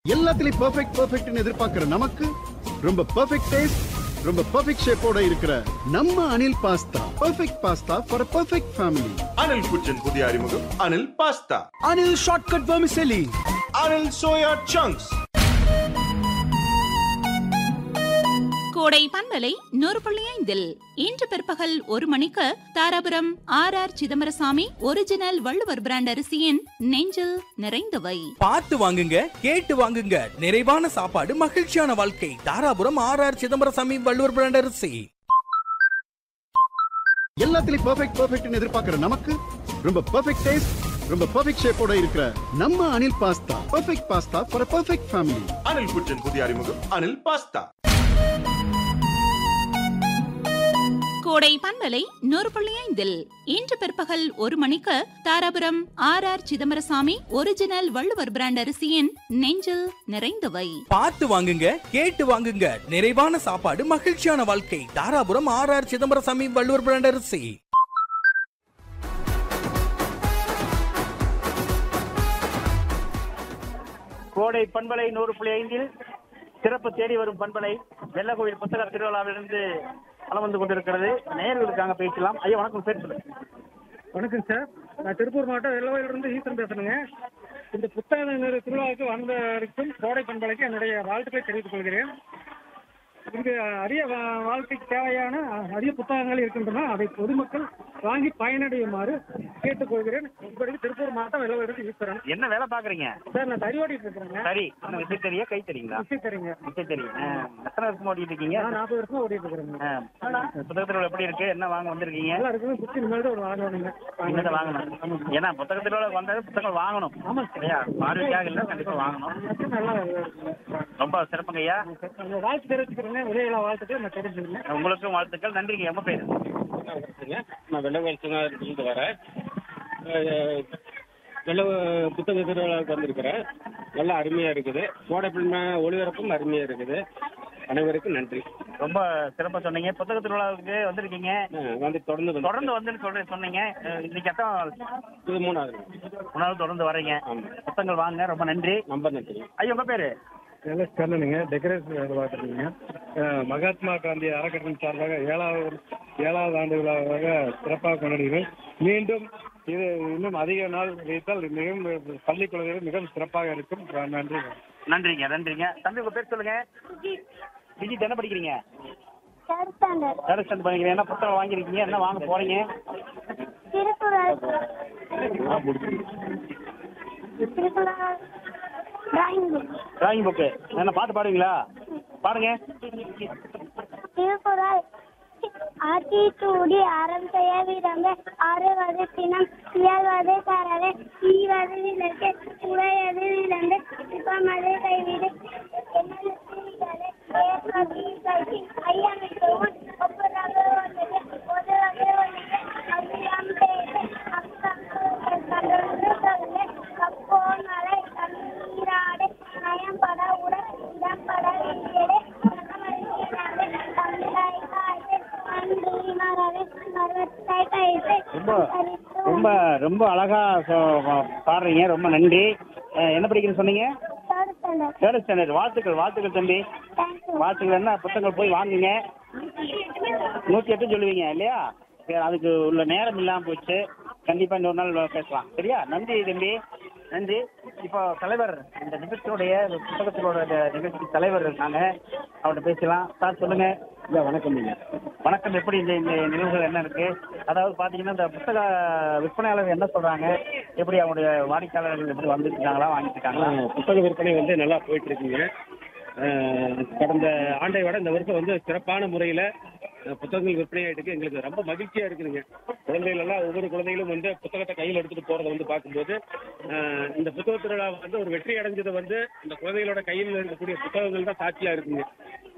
எல்லாத்துலயும் பெர்ஃபெக்ட் பெர்ஃபெக்ட்னு எதிர்பார்க்கிற நமக்கு ரொம்ப பெர்ஃபெக்ட் டேஸ்ட் ரொம்ப பெர்ஃபெக்ட் ஷேப்போட இருக்கிற நம்ம Anil pasta perfect pasta for perfect family Anil குச்சன் புதிய அறிமுகம் Anil pasta Anil shortcut vermicelli Anil soya chunks Kodai பண்பலை நூறு புள்ளி ஐந்தில் இன்று பிற்பகல் ஒரு மணிக்கு Dharapuram R R Chidambarasamy original Valluvar brand அரிசியின் நெஞ்சில் நிறைந்தவை பார்த்து வாங்குங்க கேட்டு வாங்குங்க நிறைவான சாப்பாடு மகிழ்ச்சியான வாழ்க்கை Dharapuram R R Chidambarasamy Valluvar brand அரிசி எல்லாத்துலயும் பெர்ஃபெக்ட் பெர்ஃபெக்ட்னு எதிர்பார்க்கிற நமக்கு ரொம்ப பெர்ஃபெக்ட் டேஸ்ட் ரொம்ப பெர்ஃபெக்ட் ஷேப்போட இருக்கிற நம்ம Anil pasta perfect pasta for perfect family Anil குச்சன் புதிய அறிமுகம் அனில் பாஸ்தா கோடை பண்பலை நூறு புள்ளி ஐந்தில் இன்று பிற்பகல் ஒரு மணிக்கு Dharapuram R R Chidambarasamy original Valluvar brand அரிசியின் நெஞ்சில் நிறைந்தவை பார்த்து வாங்குங்க கேட்டு வாங்குங்க நிறைவான சாப்பாடு மகிழ்ச்சியான வாழ்க்கை Dharapuram R R Chidambarasamy Valluvar brand அரிசி கோடை பண்பலை நூறு புள்ளி ஐந்தில் சிறப்பு தேடி வரும் பண்பலை வெள்ளக்கோவில் புத்தக திருவிழாவிலிருந்து வலம் வந்து கொண்டிருக்கிறது நேயர்கள் இருக்காங்க பேசலாம் ஐயா வணக்கம் பேர் சொல்லுங்க வணக்கம் சார் நான் திருப்பூர் மாவட்டம் வெள்ளவயிலிருந்து ஈஸ்வரன் பேசுறேங்க இந்த புத்தக நிறு- திருவிழாவுக்கு வந்தவருக்கும் கோடை பண்பலைக்கு என்னுடைய வாழ்த்துக்களை தெரிவித்துக் கொள்கிறேன் இங்கு அரிய வா- வாழ்க்கைக்கு தேவையான அரிய புத்தகங்கள் இருக்கின்றன அதை பொதுமக்கள் வாங்கி பயனடையுமாறு கேட்டுக்கொள்கிறேன் இப்படிக்கு திருப்பூர் மாவட்டம் வெள்ளவயிலிருந்து ஈஸ்வரன் என்ன வேலை பாக்குறீங்க சார் நான் தறி ஓட்டிட்டு இருக்கிறேங்க சரி என்ன விசை தெரியா கை தெரியுங்களா விசை தரீங்க விசை தெரியும் ஆ, எத்தனை வருஷமா ஓட்டிட்டு இருக்கீங்க நான் நாற்பது வருஷமா ஓட்டிட்டு இருக்கிறேங்க ஆ, புத்தக திருவிழா எப்படி இருக்கு என்ன வாங்க வந்திருக்கீங்க நல்லா இருக்குது புத்தி இனிமேல் தான் ஒரு வாங்கணுங்க இனிமேல் வாங்கணும் ஏன்னா புத்தக திருவிழா வந்தாலும் புத்தகங்கள் வாங்கணும் ஆமாம் சார் இல்லையா பார்வைக்காக இல்லை கண்டிப்பா வாங்கணும் நல்லா ரொம்ப சிறப்புங்க ஐயா உங்க வாழ்த்து தெரிவிச்சுக்கிறேங்க உதயலா வாழ்த்துக்கள் நான் தெரிஞ்சுக்கிறேன் உங்களுக்கும் வாழ்த்துக்கள் நன்றிங்க எங்க பேர் நான் வெள்ளவேல் சிங்காரிலிருந்து வரேன் அஹ் வெள்ள புத்தக திருவிழாவுக்கு வந்திருக்கிறேன் நல்லா அருமையாக இருக்குது கோடைப்பின்மை ஒளிபரப்பும் அருமையாக இருக்குது அனைவருக்கும் நன்றி ரொம்ப சிறப்பா சொன்னீங்க புத்தக திருவிழாவுக்கு வந்திருக்கீங்க அஹ் வந்து தொடர்ந்து வந்து தொடர்ந்து வந்துன்னு சொல்லி சொன்னீங்க அஹ் இன்னைக்கு எத்தனை இது மூணாவது உணவு தொடர்ந்து வர்றீங்க ஆமாம் புத்தகங்கள் வாங்க ரொம்ப நன்றி ரொம்ப நன்றி ஐயா உங்க பேரு எல்எஸ் கண்ணனுங்க டெக்கரேஷன் வேலை பார்க்குறீங்க மகாத்மா காந்தி அறக்கட்டளை சார்பாக ஏழாவது ஏழாவது ஆண்டு விழாவாக சிறப்பாக கொண்டாடுகிறேன் மீண்டும் இது இன்னும் அதிக நாள் வைத்தால் மிகவும் பள்ளி குழந்தைகள் மிகவும் சிறப்பாக இருக்கும் நன்றி நன்றிங்க நன்றிங்க தம்பி உங்க பேர் சொல்லுங்க விஜித் என்ன படிக்கிறீங்க தேர்ட் ஸ்டாண்டர்ட் தேர்ட் ஸ்டாண்டர்ட் படிக்கிறீங்க என்ன புத்தகம் வாங்கியிருக்கீங்க என்ன வாங்க போறீங்க Thirukkural Thirukkural drawing book drawing book என்ன பாட்டு பாடுவீங்களா பாடுங்க திருக்குறள் ஆத்திச்சூடி அறம் செய்ய விரும்ப அறுவது தினம் இயல்வது தரவே ஈவது விலக்கு உடையது விளம்பு சிப்பமது கைவிடு என்னது தீவிரது ஏற்பதி கல்வி ஐயமிட்டு உன் ஒப்புரவு ஒன்றது ஒதுவது ஒன்றது அவ்வியம் பேசு அக்கம் கண்டொன்று சொல்லு கப்போமலை தண்ணீராடு நயம்பட உடன் இடம்பட வீடு நகமறியாடு தந்தை காய்த்து நன்றி மரவே மரத்தை கைத்து ரொம்ப ரொம்ப ரொம்ப அழகா சொ- பாடுறீங்க ரொம்ப நன்றி அஹ் என்ன படிக்கிறேன்னு சொன்னீங்க தேர்ட் ஸ்டாண்டர்ட் வாழ்த்துக்கள் வாழ்த்துக்கள் தம்பி வாழ்த்துக்கள் என்ன புத்தகங்கள் போய் வாங்குங்க நூற்றி எட்டு சொல்லுவீங்க இல்லையா சரி, அதுக்கு உள்ள நேரம் இல்லாமல் போச்சு கண்டிப்பாக இன்னொரு நாள் பேசலாம் சரியா நன்றி தம்பி நன்றி இப்போ தலைவர் இந்த நிகழ்ச்சியோடைய இந்த புத்தகத்தினோட இந்த நிகழ்ச்சி தலைவர் இருக்காங்க அவர்கிட்ட பேசலாம் சார் சொல்லுங்க இல்லை வணக்கம் நீங்கள் வணக்கம் எப்படி இந்த இந்த நிகழ்வுகள் என்ன இருக்கு அதாவது பாத்தீங்கன்னா இந்த புத்தக விற்பனையாளர்கள் என்ன சொல்றாங்க எப்படி அவங்களுடைய வாடிக்கையாளர்கள் எப்படி வந்துட்டு இருக்காங்களா வாங்கிட்டு இருக்காங்களா புத்தக விற்பனை வந்து நல்லா போயிட்டு இருக்குங்க அஹ் கடந்த ஆண்டை விட இந்த வருஷம் வந்து சிறப்பான முறையில் புத்தகங்கள் விற்பனை ஆயிட்டு எங்களுக்கு ரொம்ப மகிழ்ச்சியா இருக்குதுங்க குழந்தைகள் எல்லாம் ஒவ்வொரு குழந்தைகளும் வந்து புத்தகத்தை கையில் எடுத்துட்டு போறதை வந்து பார்க்கும்போது அஹ் இந்த புத்தக திருவிழா வந்து ஒரு வெற்றி அடைஞ்சது வந்து இந்த குழந்தைகளோட கையில் இருக்கக்கூடிய புத்தகங்கள் தான் சாட்சியா இருக்குங்க